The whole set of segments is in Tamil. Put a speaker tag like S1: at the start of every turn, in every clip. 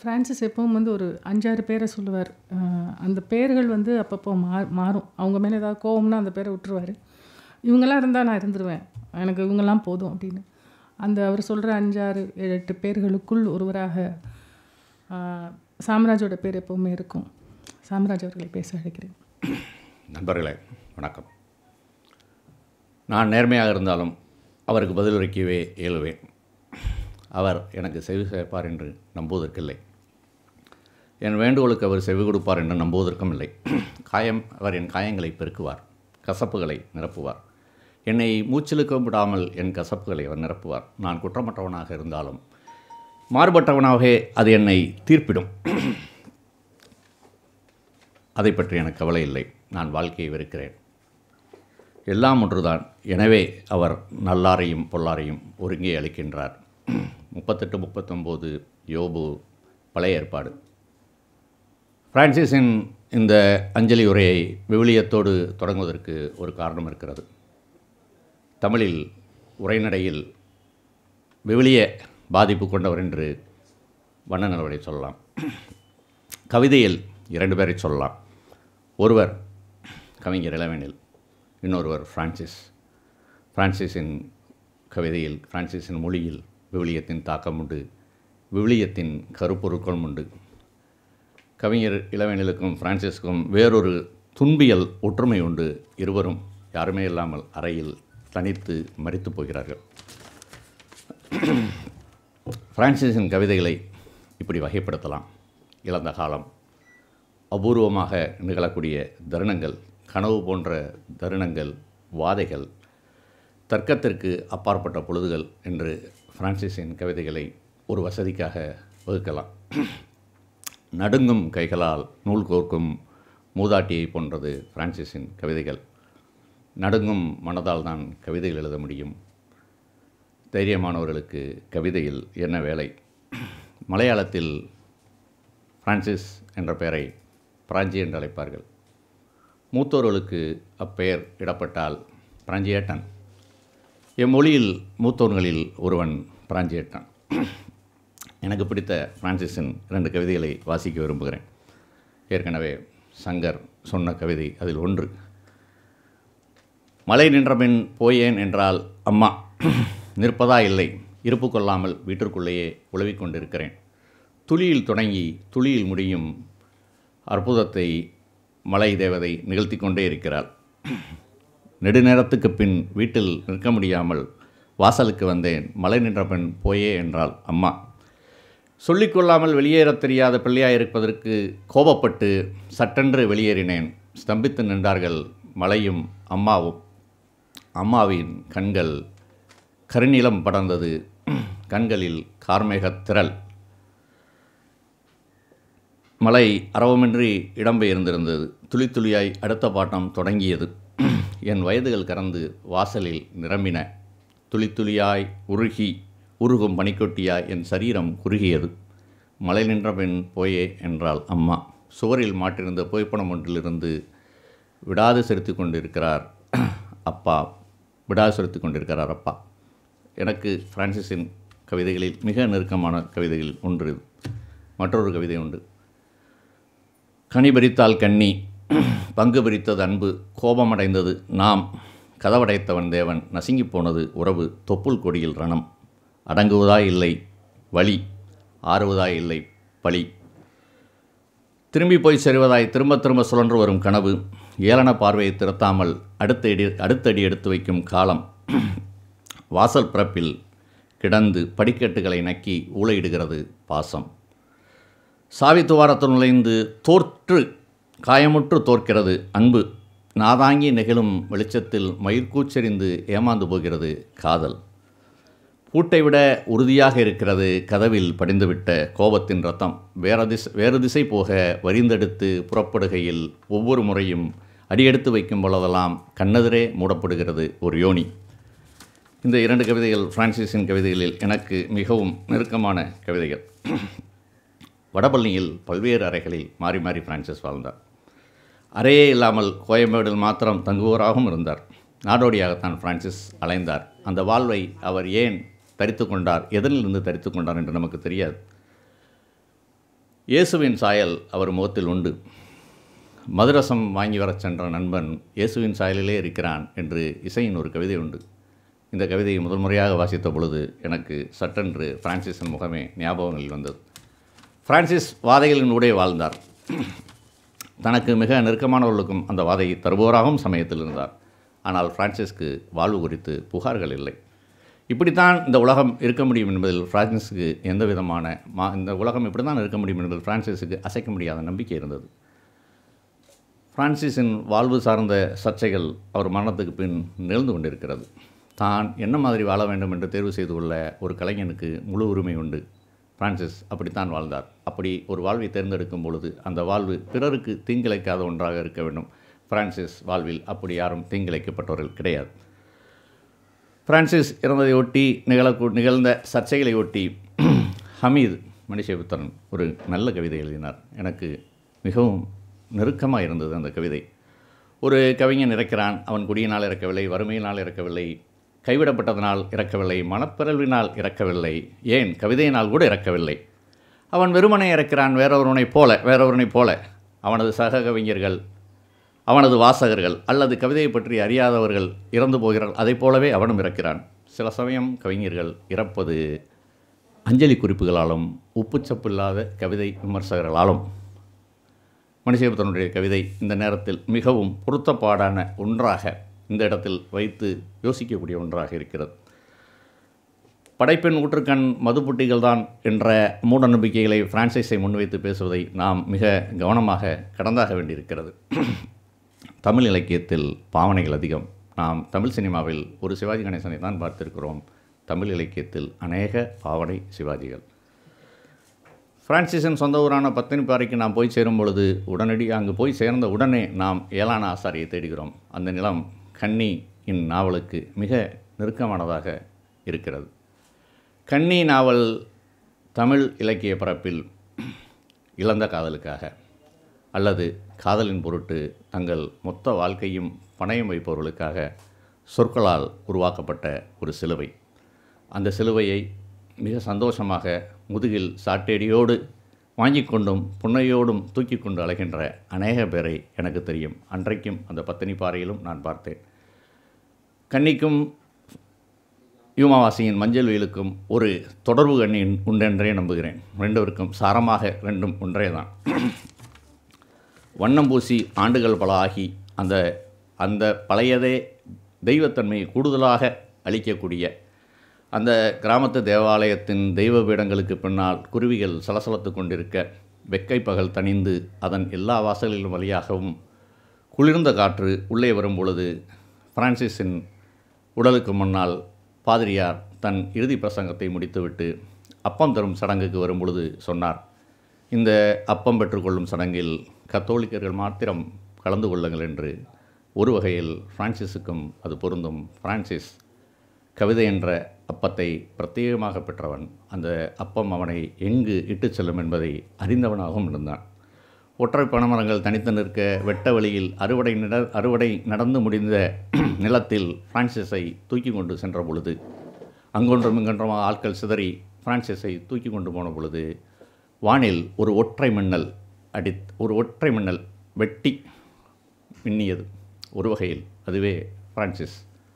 S1: ஃப்ரான்சிஸ் எப்பவும் வந்து ஒரு அஞ்சாறு பேரை சொல்லுவார் அந்த பேர்கள் வந்து அப்பப்போ மா மாறும் அவங்க மேலே ஏதாவது கோவம்னா அந்த பேரை விட்டுருவார் இவங்கெல்லாம் இருந்தால் நான் இருந்துருவேன் எனக்கு இவங்கெல்லாம் போதும் அப்படின்னு அந்த அவர் சொல்கிற அஞ்சாறு ஏழு எட்டு பேர்களுக்குள் ஒருவராக ஆஹ், சாம்ராஜோட பேர் எப்போவுமே இருக்கும் சாம்ராஜ் அவர்களை பேச அழைக்கிறேன்
S2: நண்பர்களே வணக்கம் நான் நேர்மையாக இருந்தாலும் அவருக்கு பதிலுரைக்கவே இயலுவேன் அவர் எனக்கு செவி சேர்ப்பார் என்று நம்புவதற்கில்லை என் வேண்டுகோளுக்கு அவர் செவி கொடுப்பார் என்று நம்புவதற்கும் இல்லை காயம் அவர் என் காயங்களை பெருக்குவார் கசப்புகளை நிரப்புவார் என்னை மூச்சிலுக்க விடாமல் என் கசப்புகளை அவர் நிரப்புவார் நான் குற்றமற்றவனாக இருந்தாலும் மாறுபட்டவனாகவே அது என்னை தீர்ப்பிடும் அதை பற்றி எனக்கு கவலை இல்லை நான் வாழ்க்கையை வெறுக்கிறேன் எல்லாம் ஒன்றுதான் எனவே அவர் நல்லாரையும் பொல்லாரையும் ஒருங்கே அளிக்கின்றார் முப்பத்தெட்டு முப்பத்தொம்போது யோபு பழைய ஏற்பாடு பிரான்சிஸின் இந்த அஞ்சலி உரையை விவிலியத்தோடு தொடங்குவதற்கு ஒரு காரணம் இருக்கிறது தமிழில் உரைநடையில் விவிலிய பாதிப்பு கொண்டவர் என்று வண்ண நிலவரை சொல்லலாம் கவிதையில் இரண்டு பேரை சொல்லலாம் ஒருவர் கவிஞர் இளவேனில் இன்னொருவர் பிரான்சிஸ் பிரான்சிஸின் கவிதையில் பிரான்சிஸின் மொழியில் விவிலியத்தின் தாக்கம் உண்டு விவிலியத்தின் கருப்பொருட்களும் உண்டு கவிஞர் இளவேனிலுக்கும் பிரான்சிஸ்க்கும் வேறொரு துன்பியல் ஒற்றுமை உண்டு இருவரும் யாருமே இல்லாமல் அறையில் தனித்து மரித்து போகிறார்கள் பிரான்சிஸின் கவிதைகளை இப்படி வகைப்படுத்தலாம் இழந்த காலம் அபூர்வமாக நிகழக்கூடிய தருணங்கள் கனவு போன்ற தருணங்கள் வாதைகள் தர்க்கத்திற்கு அப்பாற்பட்ட பொழுதுகள் என்று பிரான்சிஸின் கவிதைகளை ஒரு வசதிக்காக வகுக்கலாம் நடுங்கும் கைகளால் நூல் கோர்க்கும் மூதாட்டியை போன்றது பிரான்சிஸின் கவிதைகள் நடுங்கும் மனதால் தான் கவிதைகள் எழுத முடியும் தைரியமானவர்களுக்கு கவிதையில் என்ன வேலை மலையாளத்தில் பிரான்சிஸ் என்ற பெயரை பிராஞ்சி என்று அழைப்பார்கள் மூத்தோர்களுக்கு அப்பெயர் இடப்பட்டால் பிராஞ்சியேட்டன் எம்மொழியில் மூத்தோர்களில் ஒருவன் பிராஞ்சியேட்டன் எனக்கு பிடித்த பிரான்சிஸின் இரண்டு கவிதைகளை வாசிக்க விரும்புகிறேன் ஏற்கனவே சங்கர் சொன்ன கவிதை அதில் ஒன்று மழை நின்றபின் போயேன் என்றால் அம்மா நிற்பதா இல்லை இருப்பு கொள்ளாமல் வீட்டிற்குள்ளேயே உழவிக் கொண்டிருக்கிறேன் துளியில் தொடங்கி துளியில் முடியும் அற்புதத்தை மலை தேவதை நிகழ்த்தி கொண்டே இருக்கிறாள் நெடுநேரத்துக்கு பின் வீட்டில் நிற்க முடியாமல் வாசலுக்கு வந்தேன் மழை நின்ற பெண் போயே என்றாள் அம்மா சொல்லிக்கொள்ளாமல் வெளியேறத் தெரியாத பிள்ளையாயிருப்பதற்கு கோபப்பட்டு சட்டென்று வெளியேறினேன் ஸ்தம்பித்து நின்றார்கள் மலையும் அம்மாவும் அம்மாவின் கண்கள் கருநிலம் படர்ந்தது கண்களில் கார்மேகத் திரள் மலை அரவமின்றி இடம்பெயர்ந்திருந்தது துளி துளியாய் அடுத்த பாட்டம் தொடங்கியது என் வயதுகள் கறந்து வாசலில் நிரம்பின துளி துளியாய் உருகி உருகும் பனிக்கொட்டியாய் என் சரீரம் குறுகியது மலை நின்ற பெண் போயே என்றாள் அம்மா சுவரில் மாட்டிருந்த புகைப்படம் ஒன்றிலிருந்து விடாது செலுத்தி கொண்டிருக்கிறார் அப்பா விடாது செலுத்தி கொண்டிருக்கிறார் அப்பா எனக்கு பிரான்சிஸின் கவிதைகளில் மிக நெருக்கமான கவிதைகளில் ஒன்று இது. மற்றொரு கவிதை உண்டு கனி பறித்தால் கண்ணி பங்கு பிரித்தது அன்பு கோபமடைந்தது நாம் கதவடைத்தவன் தேவன் நசுங்கிப் போனது உறவு தொப்புள் கொடியில் ரணம் அடங்குவதாய் இல்லை வழி ஆறுவதாய் இல்லை பழி திரும்பி போய் செல்வதாய் திரும்ப திரும்ப சுழன்று வரும் கனவு ஏளன பார்வையை திருத்தாமல் அடுத்த அடி அடுத்தடி எடுத்து வைக்கும் காலம் வாசல் பிறப்பில் கிடந்து படிக்கட்டுகளை நக்கி ஊளையிடுகிறது பாசம் சாவி துவாரத்தில் நுழைந்து தோற்று காயமுற்று தோற்கிறது அன்பு நாதாங்கி நெகிழும் வெளிச்சத்தில் மயிர்கூச்செறிந்து ஏமாந்து போகிறது காதல் பூட்டை விட உறுதியாக இருக்கிறது கதவில் படிந்துவிட்ட கோபத்தின் ரத்தம் வேற திசை வேறு திசை போக வரிந்தெடுத்து புறப்படுகையில் ஒவ்வொரு முறையும் அடியெடுத்து வைக்கும் பொழுதெல்லாம் கண்ணெதிரே மூடப்படுகிறது ஒரு யோனி இந்த இரண்டு கவிதைகள் பிரான்சிஸின் கவிதைகளில் எனக்கு மிகவும் நெருக்கமான கவிதைகள் வடபழனியில் பல்வேறு அறைகளில் மாறி மாறி பிரான்சிஸ் வாழ்ந்தார் அறையே இல்லாமல் கோயம்பேடில் மாத்திரம் தங்குவோராகவும் இருந்தார் நாடோடியாகத்தான் பிரான்சிஸ் அலைந்தார் அந்த வாழ்வை அவர் ஏன் தரித்து கொண்டார் எதனிலிருந்து தரித்து கொண்டார் என்று நமக்கு தெரியாது இயேசுவின் சாயல் அவர் முகத்தில் உண்டு மதுரசம் வாங்கி வரச் சென்ற நண்பன் இயேசுவின் சாயலிலே இருக்கிறான் என்று இசையின் ஒரு கவிதை உண்டு இந்த கவிதையை முதல் முறையாக வாசித்த பொழுது எனக்கு சட்டென்று பிரான்சிஸின் முகமே ஞாபகங்களில் வந்தது பிரான்சிஸ் வாதைகளின் ஊடே வாழ்ந்தார் தனக்கு மிக நெருக்கமானவர்களுக்கும் அந்த வாதையை தருபவராகவும் சமயத்தில் இருந்தார் ஆனால் பிரான்சிஸ்க்கு வாழ்வு குறித்து புகார்கள் இல்லை இப்படித்தான் இந்த உலகம் இருக்க முடியும் என்பதில் பிரான்சிஸுக்கு எந்த விதமான மா இந்த உலகம் இப்படி தான் இருக்க முடியும் என்பதில் பிரான்சிஸுக்கு அசைக்க முடியாத நம்பிக்கை இருந்தது பிரான்சிஸின் வாழ்வு சார்ந்த சர்ச்சைகள் அவர் மரணத்துக்கு பின் நிகழ்ந்து கொண்டிருக்கிறது தான் என்ன மாதிரி வாழ வேண்டும் என்று தேர்வு செய்து கொள்ள ஒரு கலைஞனுக்கு முழு உரிமை உண்டு பிரான்சிஸ் அப்படித்தான் வாழ்ந்தார் அப்படி ஒரு வாழ்வை தேர்ந்தெடுக்கும் பொழுது அந்த வாழ்வு பிறருக்கு தீங்கிழைக்காத ஒன்றாக இருக்க வேண்டும் பிரான்சிஸ் வாழ்வில் அப்படி யாரும் தீங்கிழைக்கப்பட்டவர்கள் கிடையாது பிரான்சிஸ் இறந்ததை ஒட்டி நிகழக்கூ நிகழ்ந்த சர்ச்சைகளை ஒட்டி ஹமீத் மணிஷேபுத்திரன் ஒரு நல்ல கவிதை எழுதினார் எனக்கு மிகவும் நெருக்கமாக இருந்தது அந்த கவிதை ஒரு கவிஞன் இறக்கிறான் அவன் குடியினால் இறக்கவில்லை வறுமையினால் இறக்கவில்லை கைவிடப்பட்டதனால் இறக்கவில்லை மனப்பிறழ்வினால் இறக்கவில்லை ஏன் கவிதையினால் கூட இறக்கவில்லை அவன் வெறுமனை இறக்கிறான் வேறொருவனைப் போல வேறொருவனைப் போல அவனது சக கவிஞர்கள் அவனது வாசகர்கள் அல்லது கவிதையை பற்றி அறியாதவர்கள் இறந்து போகிறார்கள் அதைப் போலவே அவனும் இறக்கிறான் சில சமயம் கவிஞர்கள் இறப்பது அஞ்சலி குறிப்புகளாலும் உப்புச்சப்பில்லாத கவிதை விமர்சகர்களாலும் மணிசேபத்தனுடைய கவிதை இந்த நேரத்தில் மிகவும் பொருத்தப்பாடான ஒன்றாக இந்த இடத்தில் வைத்து யோசிக்கக்கூடிய ஒன்றாக இருக்கிறது படைப்பெண் ஊற்றுக்கண் மதுப்புட்டிகள் தான் என்ற மூட நம்பிக்கைகளை பிரான்சைஸை முன்வைத்து பேசுவதை நாம் மிக கவனமாக கடந்தாக வேண்டியிருக்கிறது தமிழ் இலக்கியத்தில் பாவனைகள் அதிகம் நாம் தமிழ் சினிமாவில் ஒரு சிவாஜி கணேசனை தான் பார்த்திருக்கிறோம் தமிழ் இலக்கியத்தில் அநேக பாவனை சிவாஜிகள் பிரான்சிஸின் சொந்த ஊரான பத்தினிப்பாறைக்கு நாம் போய் சேரும் பொழுது உடனடியாக அங்கு போய் சேர்ந்த உடனே நாம் ஏலான ஆசாரியை தேடுகிறோம் அந்த நிலம் கன்னி இன் நாவலுக்கு மிக நெருக்கமானதாக இருக்கிறது கன்னி நாவல் தமிழ் இலக்கிய பரப்பில் இழந்த காதலுக்காக அல்லது காதலின் பொருட்டு தங்கள் மொத்த வாழ்க்கையும் பணயம் வைப்பவர்களுக்காக சொற்களால் உருவாக்கப்பட்ட ஒரு சிலுவை அந்த சிலுவையை மிக சந்தோஷமாக முதுகில் சாட்டேடியோடு வாங்கிக் கொண்டும் புன்னையோடும் தூக்கி கொண்டு அலைகின்ற அநேக பேரை எனக்கு தெரியும் அன்றைக்கும் அந்த பத்தினி பாறையிலும் நான் பார்த்தேன் கன்னிக்கும் யூமாவாசியின் மஞ்சள் வெயிலுக்கும் ஒரு தொடர்பு கண்ணி உண்டென்றே நம்புகிறேன் ரெண்டுவருக்கும் சாரமாக ரெண்டும் ஒன்றே தான் வண்ணம் பூசி ஆண்டுகள் பல ஆகி அந்த அந்த பழையதே தெய்வத்தன்மையை கூடுதலாக அளிக்கக்கூடிய அந்த கிராமத்து தேவாலயத்தின் தெய்வ பீடங்களுக்கு பின்னால் குருவிகள் சலசலத்து கொண்டிருக்க வெக்கை பகல் தணிந்து அதன் எல்லா வாசல்களின் வழியாகவும் குளிர்ந்த காற்று உள்ளே வரும் பொழுது பிரான்சிஸின் உடலுக்கு முன்னால் பாதிரியார் தன் இறுதி பிரசங்கத்தை முடித்துவிட்டு அப்பம் தரும் சடங்குக்கு வரும் பொழுது சொன்னார் இந்த அப்பம் பெற்றுக்கொள்ளும் சடங்கில் கத்தோலிக்கர்கள் மாத்திரம் கலந்து கொள்ளுங்கள் என்று ஒரு வகையில் பிரான்சிஸுக்கும் அது பொருந்தும் பிரான்சிஸ் கவிதை என்ற அப்பத்தை பிரத்யேகமாக பெற்றவன் அந்த அப்பம் அவனை எங்கு இட்டுச் செல்லும் என்பதை அறிந்தவனாகவும் இருந்தான் ஒற்றை பனைமரங்கள் தனித்து நிற்க வெட்ட வழியில் அறுவடை நிட அறுவடை நடந்து முடிந்த நிலத்தில் பிரான்சிஸை தூக்கி கொண்டு சென்ற பொழுது அங்கொன்றும் இங்கொன்றுமாக ஆட்கள் சிதறி பிரான்சிஸை தூக்கி கொண்டு போன பொழுது வானில் ஒரு ஒற்றை மின்னல் அடி ஒரு ஒற்றை மின்னல் வெட்டி மின்னியது ஒரு வகையில் அதுவே பிரான்சிஸ்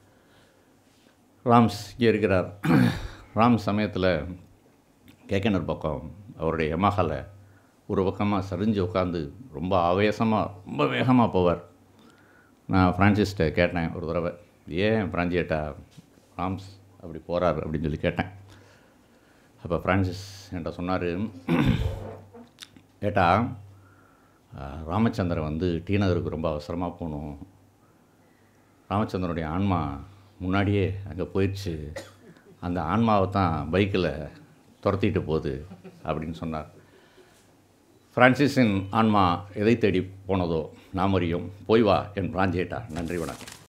S2: ராம்ஸ் இங்கே இருக்கிறார் ராம் சமயத்தில் கேக்கனர் பக்கம் அவருடைய யமஹால ஒரு பக்கமாக சரிஞ்சு உட்காந்து ரொம்ப ஆவேசமாக ரொம்ப வேகமாக போவார் நான் ஃப்ரான்சிஸ்கிட்ட கேட்டேன் ஒரு தடவை ஏன் பிரான்சியேட்டா ராம்ஸ் அப்படி போகிறார் அப்படின்னு சொல்லி கேட்டேன் அப்போ ஃப்ரான்சிஸ் என்கிட்ட சொன்னார் ஏட்டா அஹ், ராமச்சந்திரன் வந்து டி நகருக்கு ரொம்ப அவசரமாக போகணும் ராமச்சந்திரனுடைய ஆன்மா முன்னாடியே அங்கே போயிடுச்சு அந்த ஆன்மாவை தான் பைக்கில் துரத்திட்டு போகுது அப்படின்னு சொன்னார் பிரான்சிஸின் ஆன்மா எதை தேடி போனதோ நாம் அறியோம் போய் வா என் பிராஞ்சியேட்டா நன்றி வணக்கம்